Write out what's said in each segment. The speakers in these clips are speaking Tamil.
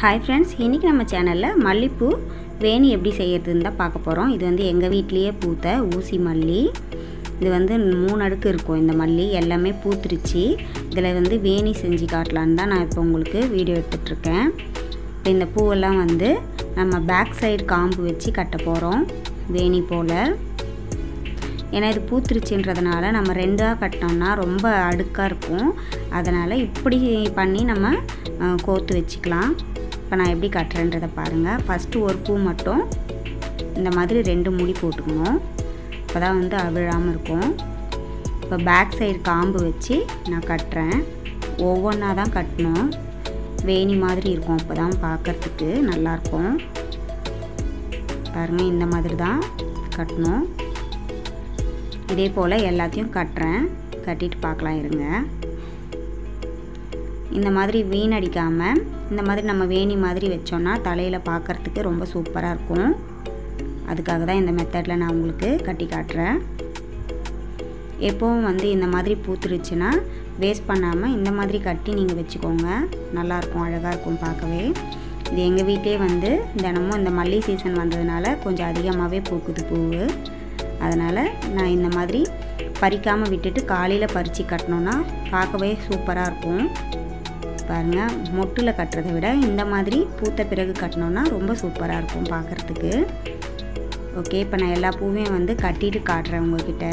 ஹாய் ஃப்ரெண்ட்ஸ் இன்றைக்கி நம்ம சேனலில் மல்லிப்பூ வேணி எப்படி செய்யறதுன்னு தான் பார்க்க போகிறோம் இது வந்து எங்கள் வீட்லேயே பூத்த ஊசி மல்லி இது வந்து மூணு அடுக்கு இருக்கும் இந்த மல்லி எல்லாமே பூத்துருச்சு இதில் வந்து வேணி செஞ்சு காட்டலான்னு தான் நான் இப்போ உங்களுக்கு வீடியோ எடுத்துகிட்ருக்கேன் இப்போ இந்த பூவெல்லாம் வந்து நம்ம பேக் சைடு காம்பு வச்சு கட்ட போகிறோம் வேணி போல் ஏன்னா இது பூத்துருச்சுன்றதுனால நம்ம ரெண்டாக கட்டினோம்னா ரொம்ப அடுக்காக இருக்கும் அதனால் இப்படி பண்ணி நம்ம அஹ், கோர்த்து வச்சுக்கலாம் இப்போ நான் எப்படி கட்டுறேன்றதை பாருங்கள் ஃபஸ்ட்டு ஒரு பூ மட்டும் இந்த மாதிரி ரெண்டு முடி போட்டுக்கணும் அப்போ தான் வந்து அவிழாமல் இருக்கும் இப்போ பேக் சைடு காம்பு வச்சு நான் கட்டுறேன் ஒவ்வொன்றா தான் கட்டணும் வேணி மாதிரி இருக்கும் அப்போ தான் பார்க்குறதுக்கு நல்லாயிருக்கும் பாருங்கள் இந்த மாதிரி தான் கட்டணும் இதே போல் எல்லாத்தையும் கட்டுறேன் கட்டிட்டு பார்க்கலாம் இருங்க இந்த மாதிரி வீணடிக்காமல் இந்த மாதிரி நம்ம வேணி மாதிரி வச்சோன்னா தலையில் பார்க்குறதுக்கு ரொம்ப சூப்பராக இருக்கும் அதுக்காக தான் இந்த மெத்தடில் நான் உங்களுக்கு கட்டி காட்டுறேன் எப்போவும் வந்து இந்த மாதிரி பூத்துருச்சுன்னா வேஸ்ட் பண்ணாமல் இந்த மாதிரி கட்டி நீங்கள் வச்சுக்கோங்க நல்லாயிருக்கும் அழகாக இருக்கும் பார்க்கவே இது எங்கள் வீட்டே வந்து தினமும் இந்த மல்லி சீசன் வந்ததுனால கொஞ்சம் அதிகமாகவே பூக்குது பூவு அதனால் நான் இந்த மாதிரி பறிக்காமல் விட்டுட்டு காலையில் பறித்து கட்டினோன்னா பார்க்கவே சூப்பராக இருக்கும் பாருங்கள் மொட்டில் கட்டுறதை விட இந்த மாதிரி பூத்த பிறகு கட்டினோன்னா ரொம்ப சூப்பராக இருக்கும் பார்க்குறதுக்கு ஓகே இப்போ நான் எல்லா பூவையும் வந்து கட்டிட்டு காட்டுறேன் உங்ககிட்ட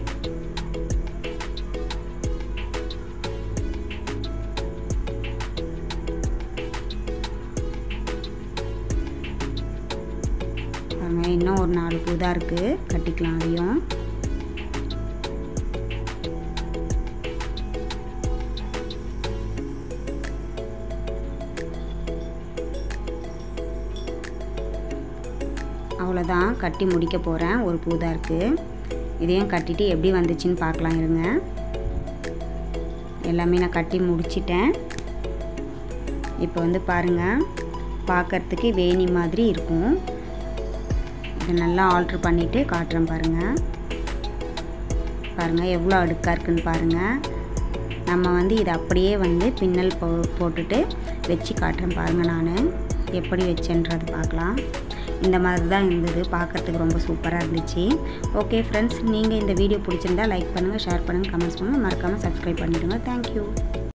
பாருங்க இன்னும் ஒரு நாலு பூ தான் இருக்குது கட்டிக்கலாம் அதையும் அவ்வளோதான் கட்டி முடிக்க போகிறேன் ஒரு பூ தான் இருக்குது இதையும் கட்டிட்டு எப்படி வந்துச்சுன்னு பார்க்கலாம் இருங்க எல்லாமே நான் கட்டி முடிச்சிட்டேன் இப்போ வந்து பாருங்கள் பார்க்குறதுக்கு வேணி மாதிரி இருக்கும் இதை நல்லா ஆல்ட்ரு பண்ணிவிட்டு காட்டுறேன் பாருங்கள் பாருங்கள் எவ்வளோ அடுக்காக இருக்குன்னு பாருங்கள் நம்ம வந்து இதை அப்படியே வந்து பின்னல் போ போட்டுட்டு வச்சு காட்டுறேன் பாருங்கள் நான் எப்படி வச்சேன்றது பார்க்கலாம் இந்த மாதிரி தான் இருந்தது பார்க்குறதுக்கு ரொம்ப சூப்பராக இருந்துச்சு ஓகே ஃப்ரெண்ட்ஸ் நீங்கள் இந்த வீடியோ பிடிச்சிருந்தா லைக் பண்ணுங்கள் ஷேர் பண்ணுங்கள் கமெண்ட்ஸ் பண்ணுங்கள் மறக்காமல் சப்ஸ்கிரைப் பண்ணிவிடுங்க தேங்க்யூ